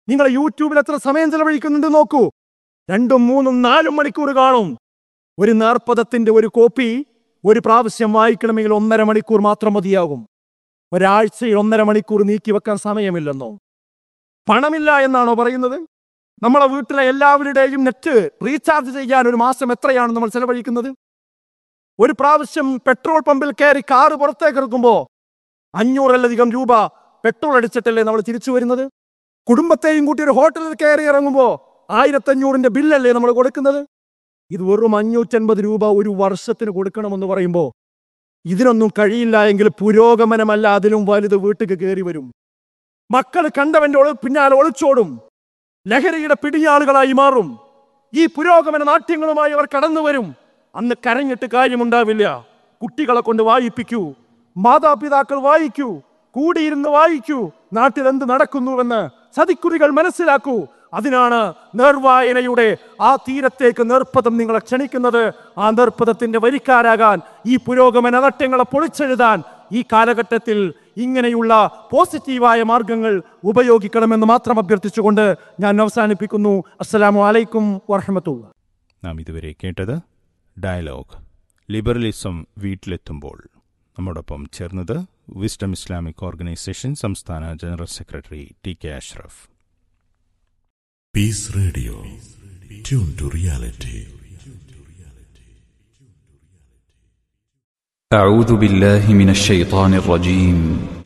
നിങ്ങൾ യൂട്യൂബിൽ എത്ര സമയം ചെലവഴിക്കുന്നുണ്ട് നോക്കൂ രണ്ടും മൂന്നും നാലും മണിക്കൂർ കാണും ഒരു നേർപ്പദത്തിന്റെ ഒരു കോപ്പി ഒരു പ്രാവശ്യം വായിക്കണമെങ്കിൽ ഒന്നര മണിക്കൂർ മാത്രം മതിയാകും ഒരാഴ്ചയിൽ ഒന്നര മണിക്കൂർ നീക്കി വെക്കാൻ സമയമില്ലെന്നോ പണമില്ല എന്നാണോ പറയുന്നത് നമ്മളെ വീട്ടിലെ എല്ലാവരുടെയും നെറ്റ് റീചാർജ് ചെയ്യാൻ ഒരു മാസം എത്രയാണ് നമ്മൾ ചെലവഴിക്കുന്നത് ഒരു പ്രാവശ്യം പെട്രോൾ പമ്പിൽ കയറി കാറ് പുറത്തേക്ക് ഇറക്കുമ്പോൾ അഞ്ഞൂറിലധികം രൂപ പെട്രോൾ അടിച്ചിട്ടല്ലേ നമ്മൾ തിരിച്ചു വരുന്നത് കുടുംബത്തെയും കൂട്ടി ഒരു ഹോട്ടലിൽ കയറി ഇറങ്ങുമ്പോൾ ആയിരത്തഞ്ഞൂറിന്റെ ബില്ലല്ലേ നമ്മൾ കൊടുക്കുന്നത് ഇത് വെറും അഞ്ഞൂറ്റൻപത് രൂപ ഒരു വർഷത്തിന് കൊടുക്കണമെന്ന് പറയുമ്പോൾ ഇതിനൊന്നും കഴിയില്ല എങ്കിൽ പുരോഗമനമല്ല അതിലും വലുത് വീട്ടിൽ കയറി വരും മക്കൾ കണ്ടവന്റെ ഒളി പിന്നാലെ ഒളിച്ചോടും ലഹരിയുടെ പിടിയാളുകളായി മാറും ഈ പുരോഗമന നാട്യങ്ങളുമായി അവർ കടന്നു വരും അന്ന് കരഞ്ഞിട്ട് കാര്യമുണ്ടാവില്ല കുട്ടികളെ കൊണ്ട് വായിപ്പിക്കൂ മാതാപിതാക്കൾ വായിക്കൂ കൂടിയിരുന്ന് വായിക്കൂ നാട്ടിൽ എന്ത് നടക്കുന്നുവെന്ന് സതിക്കുറികൾ മനസ്സിലാക്കൂ അതിനാണ് നേർവായനയുടെ ആ തീരത്തേക്ക് നേർപ്പദം നിങ്ങളെ ക്ഷണിക്കുന്നത് ആ നേർപ്പദത്തിന്റെ വരിക്കാരാകാൻ ഈ പുരോഗമന നട്യങ്ങളെ പൊളിച്ചെഴുതാൻ ഈ കാലഘട്ടത്തിൽ ഇങ്ങനെയുള്ള പോസിറ്റീവായ മാർഗങ്ങൾ ഉപയോഗിക്കണമെന്ന് മാത്രം അഭ്യർത്ഥിച്ചുകൊണ്ട് ഞാൻ അവസാനിപ്പിക്കുന്നു അസ്സലാമു അലൈക്കും വറഹമത്തുള്ള നാം ഇതുവരെ കേട്ടത് ഡയലോഗ് ലിബറലിസം വീട്ടിലെത്തുമ്പോൾ നമ്മോടൊപ്പം ചേർന്നത് വിസ്ഡം ഇസ്ലാമിക് ഓർഗനൈസേഷൻ സംസ്ഥാന general secretary T K Ashraf Peace Radio. Tune to reality. أعوذ بالله من الشيطان الرجيم